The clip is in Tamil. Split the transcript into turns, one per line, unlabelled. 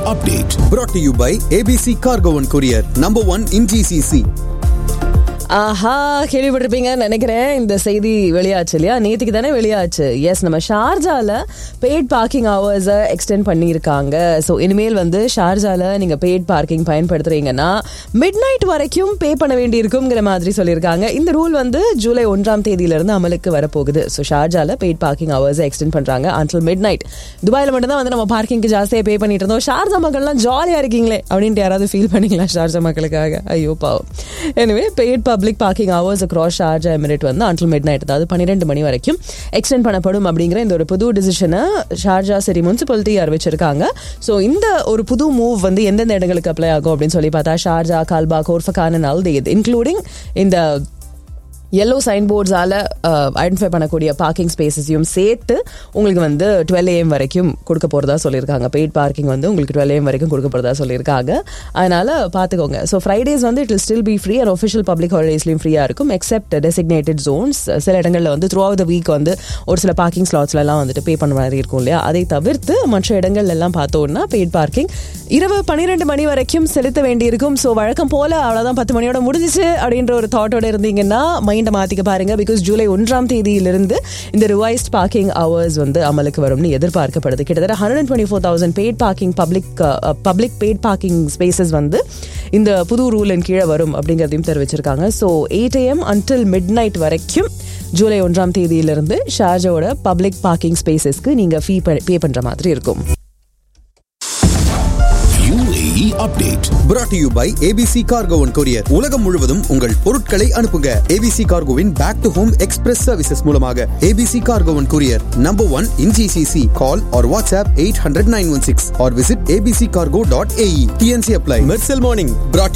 update. Brought to you by ABC Cargo and Courier, number one in GCC.
ஆஹா கேள்விப்பட்டிருப்பீங்கன்னு நினைக்கிறேன் இந்த செய்தி வெளியாச்சு இல்லையா நேற்றுக்கு தானே வெளியாச்சு எஸ் நம்ம ஷார்ஜால பெய்ட் பார்க்கிங் ஹவர்ஸை எக்ஸ்டெண்ட் பண்ணியிருக்காங்க ஸோ இனிமேல் வந்து ஷார்ஜால நீங்கள் பெய்ட் பார்க்கிங் பயன்படுத்துறீங்கன்னா மிட் நைட் வரைக்கும் பே பண்ண வேண்டியிருக்குங்கிற மாதிரி சொல்லியிருக்காங்க இந்த ரூல் வந்து ஜூலை ஒன்றாம் தேதியிலிருந்து அமலுக்கு வரப்போகுது ஸோ ஷார்ஜால பெய்ட் பார்க்கிங் ஹவர்ஸை எக்ஸ்டெண்ட் பண்ணுறாங்க அன்டில் மிட் நைட் துபாயில் மட்டும்தான் வந்து நம்ம பார்க்கிங்க்கு ஜாஸ்தியாக பே பண்ணிட்டு இருந்தோம் ஷார்ஜா மக்கள்லாம் ஜாலியாக இருக்கீங்களே அப்படின்ட்டு யாராவது ஃபீல் பண்ணிக்கலாம் ஷார்ஜா மக்களுக்காக ஐயோ பாவம் எனவே paid public parking hours across Sharjah emirate வந்து அன்டில் மிட் நைட் அதாவது பன்னிரெண்டு மணி வரைக்கும் எக்ஸ்டெண்ட் பண்ணப்படும் அப்படிங்கிற இந்த ஒரு புது டிசிஷனை ஷார்ஜா சிட்டி முனிசிபாலிட்டி அறிவிச்சிருக்காங்க ஸோ இந்த ஒரு புது மூவ் வந்து எந்தெந்த இடங்களுக்கு அப்ளை ஆகும் அப்படின்னு சொல்லி பார்த்தா Sharjah Kalba Khorfakkan and Al Dhaid including இந்த எல்லோ சைன் போர்ட்ஸால ஐடென்டிஃபை பண்ணக்கூடிய பார்க்கிங் ஸ்பேசஸையும் சேர்த்து உங்களுக்கு வந்து டுவெல் ஏஎம் வரைக்கும் கொடுக்க போறதா சொல்லியிருக்காங்க பெய்ட் பார்க்கிங் வந்து உங்களுக்கு டுவெல் ஏஎம் வரைக்கும் கொடுக்க போறதா சொல்லியிருக்காங்க அதனால பார்த்துக்கோங்க ஸோ ஃப்ரைடேஸ் வந்து it still be free and official public ஹாலிடேஸ்லையும் ஃப்ரீயாக இருக்கும் எக்ஸப்ட் டெசிக்னேட்டட் ஜோன்ஸ் சில இடங்களில் வந்து த்ரூ அவுட் த வீக் வந்து ஒரு சில பார்க்கிங் ஸ்லாட்ஸ்லாம் வந்துட்டு பே பண்ண மாதிரி இருக்கும் இல்லையா அதை தவிர்த்து மற்ற இடங்கள்ல எல்லாம் பார்த்தோம்னா பெய்ட் பார்க்கிங் இரவு பன்னிரெண்டு மணி வரைக்கும் செலுத்த வேண்டியிருக்கும் ஸோ வழக்கம் போல அவ்வளோதான் பத்து மணியோட முடிஞ்சிச்சு அப்படின்ற ஒரு தாட்டோட இருந்தீங்கன்னா மைண்டை மாற்றிக்க பாருங்க பிகாஸ் ஜூலை ஒன்றாம் தேதியிலிருந்து இந்த ரிவைஸ்ட் பார்க்கிங் ஹவர்ஸ் வந்து அமலுக்கு வரும்னு எதிர்பார்க்கப்படுது கிட்டத்தட்ட hundred and twenty four thousand paid parking public public paid parking spaces வந்து இந்த புது ரூலின் கீழே வரும் அப்படிங்கிறதையும் தெரிவிச்சிருக்காங்க so eight AM until midnight வரைக்கும் ஜூலை ஒன்றாம் தேதியிலிருந்து ஷார்ஜாவோட பப்ளிக் பார்க்கிங் ஸ்பேசஸ்க்கு நீங்கள் ஃபீ பே பண்ணுற மாதிரி இருக்கும்
UAE update. Brought to you by ABC Cargo and Courier. உலகம் முழுவதும் உங்கள் பொருட்களை அனுப்புங்க ABC Cargoவின் back to home express services மூலமாக ABC Cargo and Courier, number one in GCC. Call or WhatsApp 800 916 or visit abccargo.ae. TNC apply. Mercel Morning. Brought to you